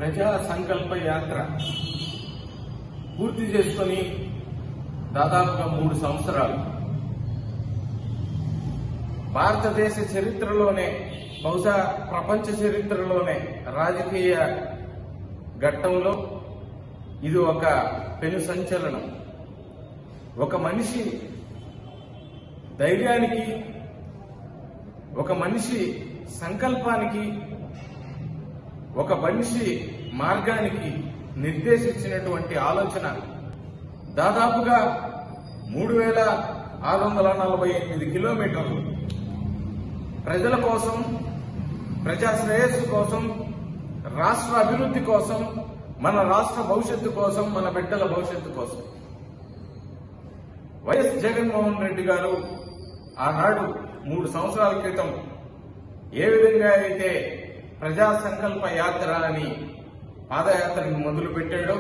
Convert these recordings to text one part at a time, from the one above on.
ప్రజా సంకల్ప యాత్ర పూర్తి చేసుకొని దాదాపుగా మూడు సంవత్సరాలు భారతదేశ చరిత్రలోనే బహుశా ప్రపంచ చరిత్రలోనే రాజకీయ ఘట్టంలో ఇది ఒక పెను సంచలనం ఒక మనిషి ధైర్యానికి ఒక మనిషి సంకల్పానికి ఒక మనిషి మార్గానికి నిర్దేశించినటువంటి ఆలోచన దాదాపుగా మూడు వేల ఆరు వందల నలభై ఎనిమిది కిలోమీటర్లు ప్రజల కోసం ప్రజా శ్రేయస్సు కోసం రాష్ట్ర అభివృద్ధి కోసం మన రాష్ట్ర భవిష్యత్తు కోసం మన బిడ్డల భవిష్యత్తు కోసం వైఎస్ జగన్మోహన్ రెడ్డి గారు ఆనాడు మూడు సంవత్సరాల క్రితం ఏ విధంగా అయితే ప్రజా సంకల్ప యాత్ర అని పాదయాత్రను మొదలు పెట్టాడో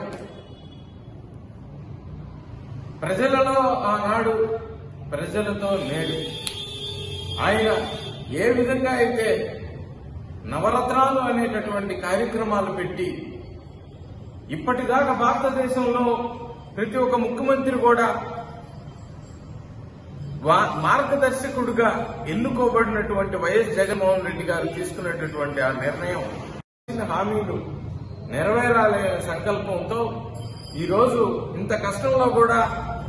ప్రజలలో ఆనాడు ప్రజలతో నేడు ఆయన ఏ విధంగా అయితే నవరత్నాలు అనేటటువంటి కార్యక్రమాలు పెట్టి ఇప్పటిదాకా భారతదేశంలో ప్రతి ఒక్క ముఖ్యమంత్రి కూడా వా- మార్గదర్శకుడుగా ఎన్నుకోబడినటువంటి వైఎస్ జగన్మోహన్ రెడ్డి గారు తీసుకున్నటువంటి ఆ నిర్ణయం ఇచ్చిన హామీలు నెరవేరాలనే సంకల్పంతో ఈరోజు ఇంత కష్టంలో కూడా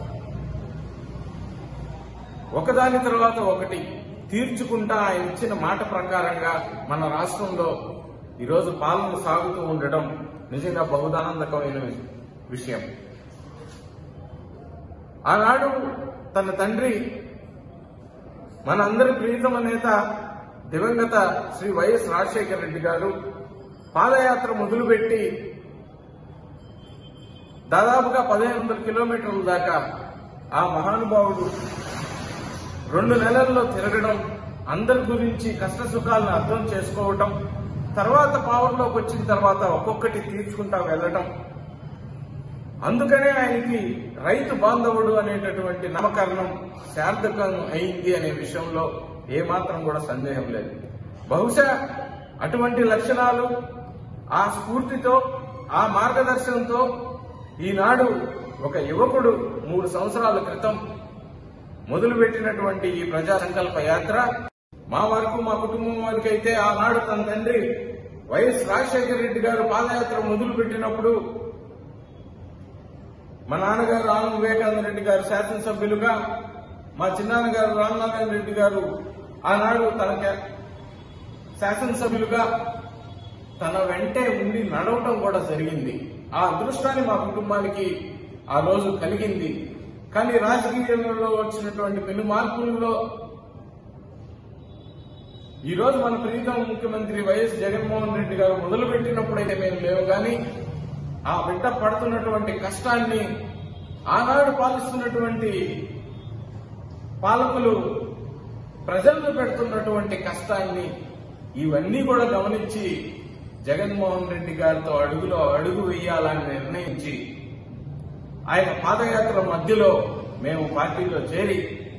ఒకదాని తర్వాత ఒకటి తీర్చుకుంటా ఆయన ఇచ్చిన మాట ప్రకారంగా మన రాష్ట్రంలో ఈరోజు పాలన సాగుతూ ఉండడం నిజంగా బహుదానందకమైన వి- విషయం ఆనాడు తన తండ్రి మన అందరి ప్రియతమ నేత దివంగత శ్రీ వైఎస్ రాజశేఖర రెడ్డి గారు పాదయాత్ర మొదలుపెట్టి దాదాపుగా పదిహేను వందల కిలోమీటర్ల దాకా ఆ మహానుభావుడు రెండు నెలల్లో తిరగడం అందరి గురించి కష్ట సుఖాలను అర్థం చేసుకోవటం తర్వాత పవర్లోకి వచ్చిన తర్వాత ఒక్కొక్కటి తీర్చుకుంటా వెళ్ళటం అందుకనే ఆయనకి రైతు బాంధవుడు అనేటటువంటి నామకరణం సార్థకం అయింది అనే విషయంలో ఏమాత్రం కూడా సందేహం లేదు బహుశా అటువంటి లక్షణాలు ఆ స్ఫూర్తితో ఆ మార్గదర్శనంతో ఈనాడు ఒక యువకుడు మూడు సంవత్సరాల క్రితం మొదలుపెట్టినటువంటి ఈ ప్రజా సంకల్ప యాత్ర మా వరకు మా కుటుంబం వరకు అయితే ఆనాడు తన తండ్రి వైఎస్ రాజశేఖర రెడ్డి గారు పాదయాత్ర మొదలు పెట్టినప్పుడు మా నాన్నగారు ఆనంద్ వివేకానంద రెడ్డి గారు శాసనసభ్యులుగా మా చిన్నాన్నగారు రామనారాయణ రెడ్డి గారు ఆనాడు తన కే- శాసనసభ్యులుగా తన వెంటే ఉండి నడవటం కూడా జరిగింది ఆ అదృష్టాన్ని మా కుటుంబానికి ఆ రోజు కలిగింది కానీ రాజకీయాలలో వచ్చినటువంటి పెను మార్పుల్లో ఈ రోజు మన ప్రీతం ముఖ్యమంత్రి వైఎస్ జగన్మోహన్ రెడ్డి గారు మొదలుపెట్టినప్పుడైతే మేము లేవు కానీ ఆ బిడ్డ పడుతున్నటువంటి కష్టాన్ని ఆనాడు పాలిస్తున్నటువంటి పాలకులు ప్రజలను పెడుతున్నటువంటి కష్టాన్ని ఇవన్నీ కూడా గమనించి జగన్మోహన్ రెడ్డి గారితో అడుగులో అడుగు వేయాలని నిర్ణయించి ఆయన పాదయాత్ర మధ్యలో మేము పార్టీలో చేరి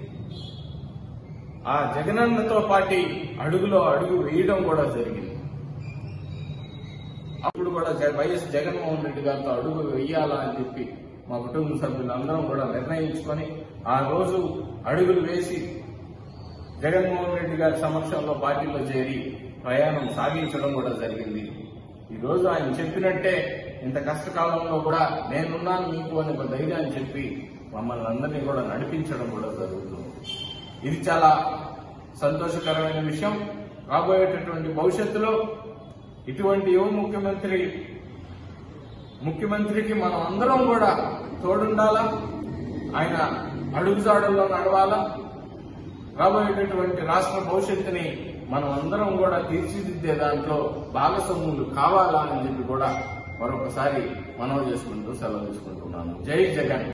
ఆ జగనన్నతో పాటి అడుగులో అడుగు వేయడం కూడా జరిగింది అప్పుడు కూడా జ- వైఎస్ జగన్మోహన్ రెడ్డి గారితో అడుగు వేయాలా అని చెప్పి మా కుటుంబ సభ్యులందరం కూడా నిర్ణయించుకొని ఆ రోజు అడుగులు వేసి జగన్మోహన్ రెడ్డి గారి సమక్షంలో పార్టీలో చేరి ప్రయాణం సాగించడం కూడా జరిగింది ఈ రోజు ఆయన చెప్పినట్టే ఇంత కష్టకాలంలో కూడా నేనున్నాను మీకు అని ఒక ధైర్యాన్ని చెప్పి మమ్మల్ని అందరినీ కూడా నడిపించడం కూడా జరుగుతుంది ఇది చాలా సంతోషకరమైన విషయం రాబోయేటటువంటి భవిష్యత్తులో ఇటువంటి యువ ముఖ్యమంత్రి ముఖ్యమంత్రికి మనం అందరం కూడా తోడుండాలా ఆయన అడుగుజాడల్లో నడవాలా రాబోయేటటువంటి రాష్ట్ర భవిష్యత్తుని మనం అందరం కూడా తీర్చిదిద్దే దాంట్లో భాగస్వాములు కావాలా అని చెప్పి కూడా మరొకసారి మనవి చేసుకుంటూ సెలవు తీసుకుంటున్నాను జై జగన్